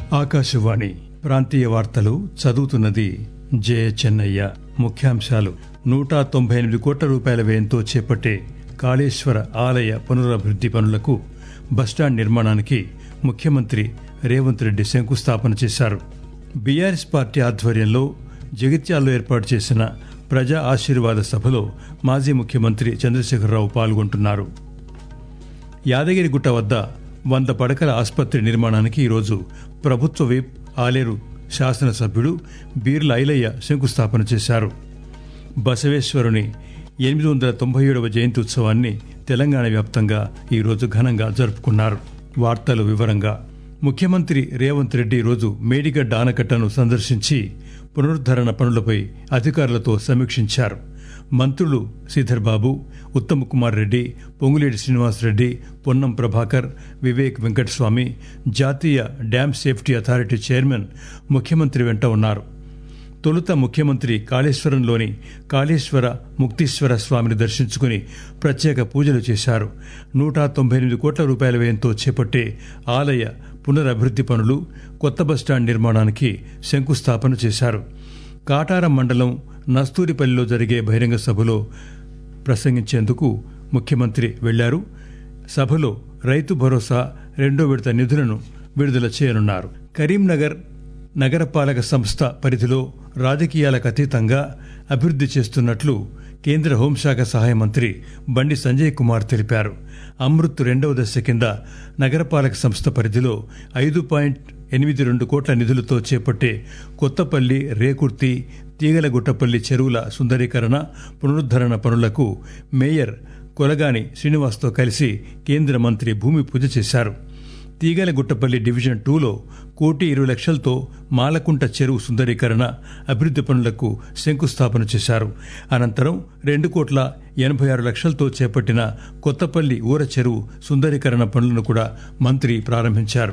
ఆకాశవాణి ప్రాంతీయ వార్తలు చదువుతున్నది జే చెన్నయ్య ముఖ్యాంశాలు నూట తొంభై ఎనిమిది కోట్ల రూపాయల వ్యయంతో చేపట్టే కాళేశ్వర ఆలయ పునరభివృద్ది పనులకు బస్టాండ్ నిర్మాణానికి ముఖ్యమంత్రి రేవంత్ రెడ్డి శంకుస్థాపన చేశారు బీఆర్ఎస్ పార్టీ ఆధ్వర్యంలో జగిత్యాల్లో ఏర్పాటు చేసిన ప్రజా ఆశీర్వాద సభలో మాజీ ముఖ్యమంత్రి చంద్రశేఖరరావు పాల్గొంటున్నారు యాదగిరిగుట్ట వద్ద వంద పడకల ఆసుపత్రి నిర్మాణానికి ఈరోజు ప్రభుత్వ విప్ ఆలేరు శాసనసభ్యుడు బీర్ల ఐలయ్య శంకుస్థాపన చేశారు బసవేశ్వరుని ఎనిమిది వందల తొంభై ఏడవ జయంతి ఉత్సవాన్ని తెలంగాణ వ్యాప్తంగా ఈరోజు ఘనంగా జరుపుకున్నారు వార్తలు వివరంగా ముఖ్యమంత్రి రేవంత్ రెడ్డి ఈరోజు మేడిగడ్డ ఆనకట్టను సందర్శించి పునరుద్దరణ పనులపై అధికారులతో సమీక్షించారు మంత్రులు శ్రీధర్ బాబు ఉత్తమ్ కుమార్ రెడ్డి పొంగులేటి శ్రీనివాసరెడ్డి పొన్నం ప్రభాకర్ వివేక్ వెంకటస్వామి జాతీయ డ్యామ్ సేఫ్టీ అథారిటీ చైర్మన్ ముఖ్యమంత్రి వెంట ఉన్నారు తొలుత ముఖ్యమంత్రి కాళేశ్వరంలోని కాళేశ్వర ముక్తీశ్వర స్వామిని దర్శించుకుని ప్రత్యేక పూజలు చేశారు నూట తొంభై ఎనిమిది కోట్ల రూపాయల వ్యయంతో చేపట్టే ఆలయ పునరభివృద్ది పనులు కొత్త బస్టాండ్ నిర్మాణానికి శంకుస్థాపన చేశారు కాటారం మండలం నస్తూరిపల్లిలో జరిగే బహిరంగ సభలో ప్రసంగించేందుకు ముఖ్యమంత్రి వెళ్లారు సభలో రైతు భరోసా రెండో విడత నిధులను విడుదల చేయనున్నారు కరీంనగర్ నగరపాలక సంస్థ పరిధిలో రాజకీయాలకు అతీతంగా అభివృద్ది చేస్తున్నట్లు కేంద్ర హోంశాఖ సహాయ మంత్రి బండి సంజయ్ కుమార్ తెలిపారు అమృత్ రెండవ దశ కింద నగరపాలక సంస్థ పరిధిలో ఐదు పాయింట్ ఎనిమిది రెండు కోట్ల నిధులతో చేపట్టే కొత్తపల్లి రేకుర్తి తీగలగుట్టపల్లి చెరువుల సుందరీకరణ పునరుద్దరణ పనులకు మేయర్ కొలగాని శ్రీనివాస్తో కలిసి కేంద్ర మంత్రి భూమి పూజ చేశారు తీగలగుట్టపల్లి డివిజన్ టూలో కోటి ఇరవై లక్షలతో మాలకుంట చెరువు సుందరీకరణ అభివృద్ది పనులకు శంకుస్థాపన చేశారు అనంతరం రెండు కోట్ల ఎనభై ఆరు లక్షలతో చేపట్టిన కొత్తపల్లి ఊర చెరువు సుందరీకరణ పనులను కూడా మంత్రి ప్రారంభించారు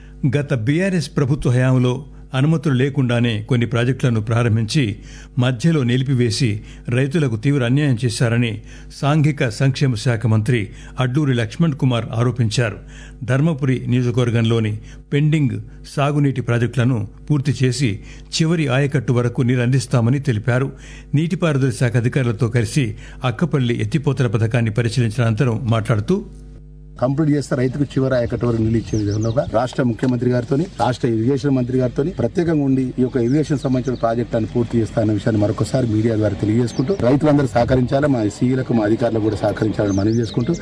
గత బీఆర్ఎస్ ప్రభుత్వ హయాంలో అనుమతులు లేకుండానే కొన్ని ప్రాజెక్టులను ప్రారంభించి మధ్యలో నిలిపివేసి రైతులకు తీవ్ర అన్యాయం చేశారని సాంఘిక సంక్షేమ శాఖ మంత్రి అడ్డూరి లక్ష్మణ్ కుమార్ ఆరోపించారు ధర్మపురి నియోజకవర్గంలోని పెండింగ్ సాగునీటి ప్రాజెక్టులను పూర్తి చేసి చివరి ఆయకట్టు వరకు నీరు అందిస్తామని తెలిపారు నీటిపారుదల శాఖ అధికారులతో కలిసి అక్కపల్లి ఎత్తిపోతల పథకాన్ని పరిశీలించిన అనంతరం మాట్లాడుతూ కంప్లీట్ చేస్తే రైతుకు చివరి ఆయకట్టు వరకు నీళ్ళు ఇచ్చే విధంగా రాష్ట్ర ముఖ్యమంత్రి గారితో రాష్ట్ర ఇరిగేషన్ మంత్రి గారితో ప్రత్యేకంగా ఉండి ఈ యొక్క ఇరిగేషన్ సంబంధించిన ప్రాజెక్టులను పూర్తి చేస్తారన్న విషయాన్ని మరొకసారి మీడియా ద్వారా తెలియజేసుకుంటూ రైతులందరూ సహకరించాలి మా సీఈలకు మా అధికారులకు కూడా సహకరించాలని మనవి చేసుకుంటూ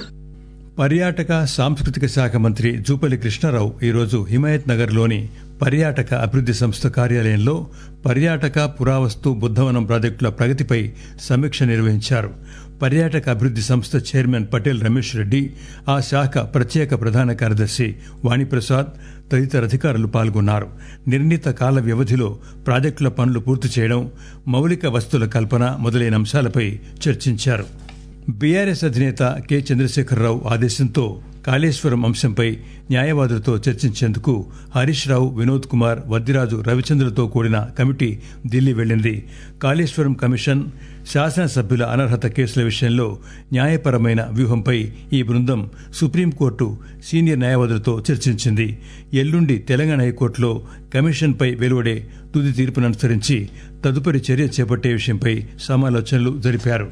పర్యాటక సాంస్కృతిక శాఖ మంత్రి జూపల్లి కృష్ణారావు ఈరోజు హిమాయత్ నగర్లోని పర్యాటక అభివృద్ది సంస్థ కార్యాలయంలో పర్యాటక పురావస్తు బుద్ధవనం ప్రాజెక్టుల ప్రగతిపై సమీక్ష నిర్వహించారు పర్యాటక అభివృద్ది సంస్థ చైర్మన్ పటేల్ రమేష్ రెడ్డి ఆ శాఖ ప్రత్యేక ప్రధాన కార్యదర్శి వాణిప్రసాద్ తదితర అధికారులు పాల్గొన్నారు నిర్ణీత కాల వ్యవధిలో ప్రాజెక్టుల పనులు పూర్తి చేయడం మౌలిక వస్తువుల కల్పన మొదలైన అంశాలపై చర్చించారు బీఆర్ఎస్ అధినేత కె చంద్రశేఖరరావు ఆదేశంతో కాళేశ్వరం అంశంపై న్యాయవాదులతో చర్చించేందుకు హరీష్ రావు వినోద్ కుమార్ వద్దిరాజు రవిచంద్రతో కూడిన కమిటీ ఢిల్లీ వెళ్లింది కాళేశ్వరం కమిషన్ శాసనసభ్యుల అనర్హత కేసుల విషయంలో న్యాయపరమైన వ్యూహంపై ఈ బృందం సుప్రీంకోర్టు సీనియర్ న్యాయవాదులతో చర్చించింది ఎల్లుండి తెలంగాణ హైకోర్టులో కమిషన్పై వెలువడే తుది తీర్పును అనుసరించి తదుపరి చర్య చేపట్టే విషయంపై సమాలోచనలు జరిపారు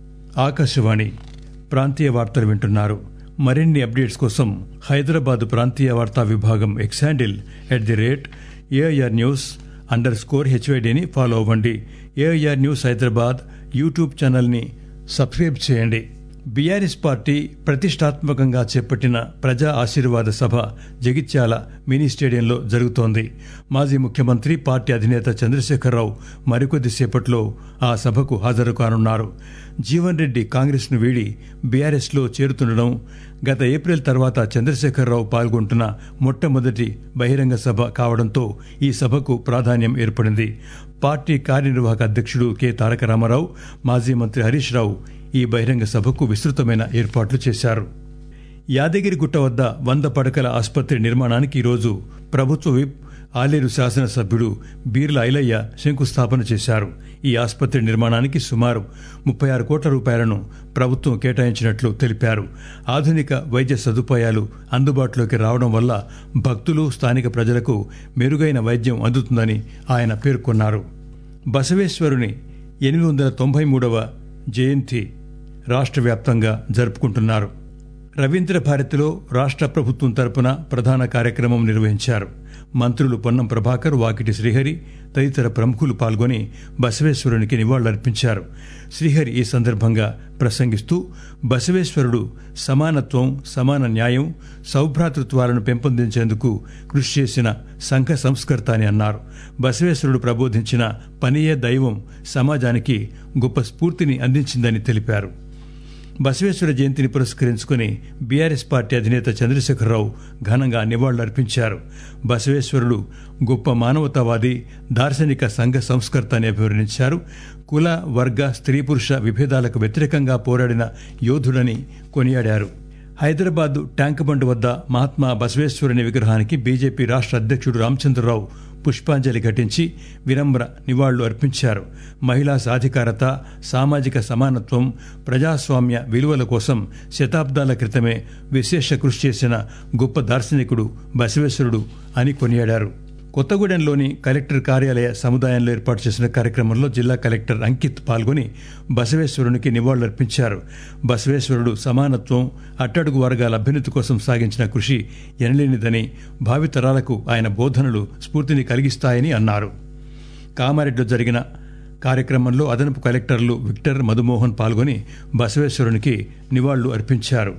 ఆకాశవాణి ప్రాంతీయ వార్తలు వింటున్నారు మరిన్ని అప్డేట్స్ కోసం హైదరాబాద్ ప్రాంతీయ వార్తా విభాగం X handle at the rate AIR news underscore హెచ్వైడిని ఫాలో అవ్వండి ఏఐఆర్ న్యూస్ హైదరాబాద్ యూట్యూబ్ ఛానల్ని సబ్స్క్రైబ్ చేయండి బీఆర్ఎస్ పార్టీ ప్రతిష్టాత్మకంగా చేపట్టిన ప్రజా ఆశీర్వాద సభ జగిత్యాల మినీ స్టేడియంలో జరుగుతోంది మాజీ ముఖ్యమంత్రి పార్టీ అధినేత చంద్రశేఖరరావు మరికొద్ది సేపట్లో ఆ సభకు హాజరు కానున్నారు జీవన్ రెడ్డి కాంగ్రెస్ ను వీడి బీఆర్ఎస్ లో చేరుతుండడం గత ఏప్రిల్ తర్వాత చంద్రశేఖరరావు పాల్గొంటున్న మొట్టమొదటి బహిరంగ సభ కావడంతో ఈ సభకు ప్రాధాన్యం ఏర్పడింది పార్టీ కార్యనిర్వాహక అధ్యక్షుడు కె తారక రామారావు మాజీ మంత్రి హరీష్ రావు ఈ బహిరంగ సభకు విస్తృతమైన ఏర్పాట్లు చేశారు యాదగిరిగుట్ట వద్ద వంద పడకల ఆసుపత్రి నిర్మాణానికి ఈరోజు ప్రభుత్వ విప్ ఆలేరు శాసనసభ్యుడు బీర్ల ఐలయ్య శంకుస్థాపన చేశారు ఈ ఆసుపత్రి నిర్మాణానికి సుమారు ముప్పై ఆరు కోట్ల రూపాయలను ప్రభుత్వం కేటాయించినట్లు తెలిపారు ఆధునిక వైద్య సదుపాయాలు అందుబాటులోకి రావడం వల్ల భక్తులు స్థానిక ప్రజలకు మెరుగైన వైద్యం అందుతుందని ఆయన పేర్కొన్నారు బసవేశ్వరుని ఎనిమిది వందల తొంభై మూడవ జయంతి రాష్ట్ర వ్యాప్తంగా జరుపుకుంటున్నారు రవీంద్ర భారతిలో రాష్ట్ర ప్రభుత్వం తరపున ప్రధాన కార్యక్రమం నిర్వహించారు మంత్రులు పొన్నం ప్రభాకర్ వాకిటి శ్రీహరి తదితర ప్రముఖులు పాల్గొని బసవేశ్వరునికి నివాళులర్పించారు శ్రీహరి ఈ సందర్భంగా ప్రసంగిస్తూ బసవేశ్వరుడు సమానత్వం సమాన న్యాయం సౌభ్రాతృత్వాలను పెంపొందించేందుకు కృషి చేసిన సంఘ సంస్కర్త అని అన్నారు బసవేశ్వరుడు ప్రబోధించిన పనియే దైవం సమాజానికి గొప్ప స్ఫూర్తిని అందించిందని తెలిపారు బసవేశ్వర జయంతిని పురస్కరించుకుని బీఆర్ఎస్ పార్టీ అధినేత చంద్రశేఖరరావు ఘనంగా నివాళులర్పించారు బసవేశ్వరుడు గొప్ప మానవతావాది దార్శనిక సంఘ సంస్కర్త అని అభివర్ణించారు కుల వర్గ స్త్రీ పురుష విభేదాలకు వ్యతిరేకంగా పోరాడిన యోధుడని కొనియాడారు హైదరాబాద్ ట్యాంక్ బండ్ వద్ద మహాత్మా బసవేశ్వరుని విగ్రహానికి బీజేపీ రాష్ట్ర అధ్యక్షుడు రామచంద్రరావు పుష్పాంజలి ఘటించి వినమ్ర నివాళులు అర్పించారు మహిళా సాధికారత సామాజిక సమానత్వం ప్రజాస్వామ్య విలువల కోసం శతాబ్దాల క్రితమే విశేష కృషి చేసిన గొప్ప దార్శనికుడు బసవేశ్వరుడు అని కొనియాడారు కొత్తగూడెంలోని కలెక్టర్ కార్యాలయ సముదాయంలో ఏర్పాటు చేసిన కార్యక్రమంలో జిల్లా కలెక్టర్ అంకిత్ పాల్గొని బసవేశ్వరునికి నివాళులర్పించారు బసవేశ్వరుడు సమానత్వం అట్టడుగు వర్గాల అభ్యున్నతి కోసం సాగించిన కృషి ఎనలేనిదని భావితరాలకు ఆయన బోధనలు స్ఫూర్తిని కలిగిస్తాయని అన్నారు కామారెడ్డిలో జరిగిన కార్యక్రమంలో అదనపు కలెక్టర్లు విక్టర్ మధుమోహన్ పాల్గొని బసవేశ్వరునికి నివాళులు అర్పించారు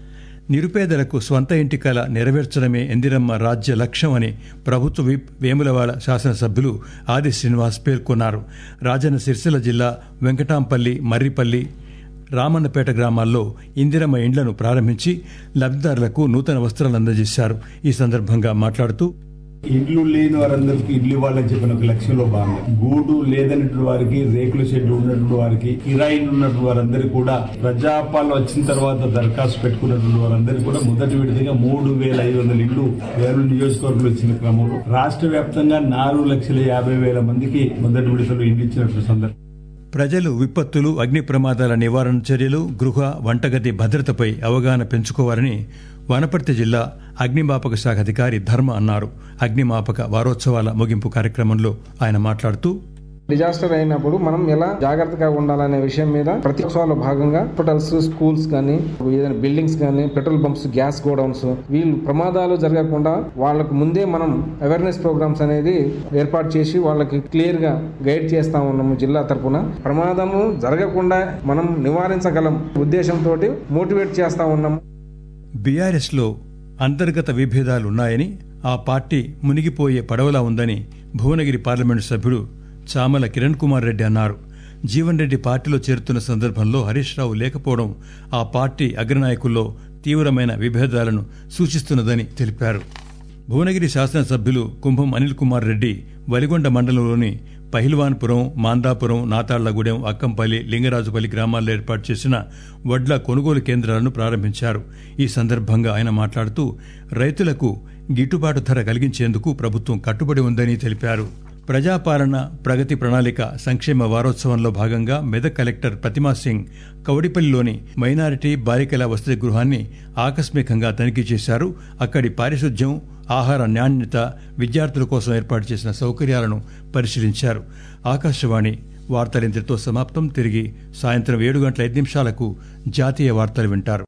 నిరుపేదలకు స్వంత ఇంటి కల నెరవేర్చడమే ఇందిరమ్మ రాజ్య లక్ష్యం అని ప్రభుత్వ విప్ వేములవాడ శాసనసభ్యులు ఆది శ్రీనివాస్ పేర్కొన్నారు రాజన్న సిరిసిల్ల జిల్లా వెంకటాంపల్లి మర్రిపల్లి రామన్నపేట గ్రామాల్లో ఇందిరమ్మ ఇండ్లను ప్రారంభించి లబ్దిదారులకు నూతన వస్త్రాలు అందజేశారు ఈ సందర్భంగా మాట్లాడుతూ ఇల్లు లేని వారందరికీ ఇల్లు ఇవ్వాలని చెప్పిన ఒక లక్ష్యంలో భాగంగా గూడు లేదన్నటువంటి వారికి రేకుల షెడ్ ఉన్నటువంటి వారికి కిరాయిలు ఉన్నటువంటి వారందరికీ కూడా ప్రజాపాలన వచ్చిన తర్వాత దరఖాస్తు పెట్టుకున్నటువంటి వారందరికీ కూడా మొదటి విడతగా మూడు వేల ఐదు వందల ఇల్లు వేరు నియోజకవర్గంలో ఇచ్చిన క్రమంలో రాష్ట్ర వ్యాప్తంగా నాలుగు లక్షల యాభై వేల మందికి మొదటి విడతలో ఇల్లు ఇచ్చినటువంటి సందర్భం ప్రజలు విపత్తులు అగ్ని ప్రమాదాల నివారణ చర్యలు గృహ వంటగది భద్రతపై అవగాహన పెంచుకోవాలని వనపర్తి జిల్లా అగ్నిమాపక శాఖ అధికారి ధర్మ అన్నారు అగ్నిమాపక వారోత్సవాల ముగింపు కార్యక్రమంలో ఆయన మాట్లాడుతూ డిజాస్టర్ అయినప్పుడు మనం ఎలా జాగ్రత్తగా ఉండాలనే విషయం మీద ప్రతి ఉత్సవాల్లో భాగంగా హాస్పిటల్స్ స్కూల్స్ కానీ ఏదైనా బిల్డింగ్స్ కానీ పెట్రోల్ పంప్స్ గ్యాస్ గోడౌన్స్ వీళ్ళు ప్రమాదాలు జరగకుండా వాళ్ళకు ముందే మనం అవేర్నెస్ ప్రోగ్రామ్స్ అనేది ఏర్పాటు చేసి వాళ్ళకి క్లియర్ గా గైడ్ చేస్తా ఉన్నాము జిల్లా తరపున ప్రమాదము జరగకుండా మనం నివారించగలం ఉద్దేశంతో మోటివేట్ చేస్తా ఉన్నాము బీఆర్ఎస్లో అంతర్గత విభేదాలున్నాయని ఆ పార్టీ మునిగిపోయే పడవలా ఉందని భువనగిరి పార్లమెంటు సభ్యుడు చామల కిరణ్ కుమార్ రెడ్డి అన్నారు జీవన్ రెడ్డి పార్టీలో చేరుతున్న సందర్భంలో హరీష్ రావు లేకపోవడం ఆ పార్టీ అగ్రనాయకుల్లో తీవ్రమైన విభేదాలను సూచిస్తున్నదని తెలిపారు భువనగిరి శాసనసభ్యులు కుంభం అనిల్ కుమార్ రెడ్డి వలిగొండ మండలంలోని పహిల్వాన్పురం మాందాపురం నాతాళ్లగూడెం అక్కంపల్లి లింగరాజుపల్లి గ్రామాల్లో ఏర్పాటు చేసిన వడ్ల కొనుగోలు కేంద్రాలను ప్రారంభించారు ఈ సందర్భంగా ఆయన మాట్లాడుతూ రైతులకు గిట్టుబాటు ధర కలిగించేందుకు ప్రభుత్వం కట్టుబడి ఉందని తెలిపారు ప్రజాపాలన ప్రగతి ప్రణాళిక సంక్షేమ వారోత్సవంలో భాగంగా మెదక్ కలెక్టర్ ప్రతిమా సింగ్ కౌడిపల్లిలోని మైనారిటీ బాలికల వసతి గృహాన్ని ఆకస్మికంగా తనిఖీ చేశారు అక్కడి పారిశుధ్యం ఆహార నాణ్యత విద్యార్థుల కోసం ఏర్పాటు చేసిన సౌకర్యాలను పరిశీలించారు ఆకాశవాణి వార్తలింతటితో సమాప్తం తిరిగి సాయంత్రం ఏడు గంటల ఐదు నిమిషాలకు జాతీయ వార్తలు వింటారు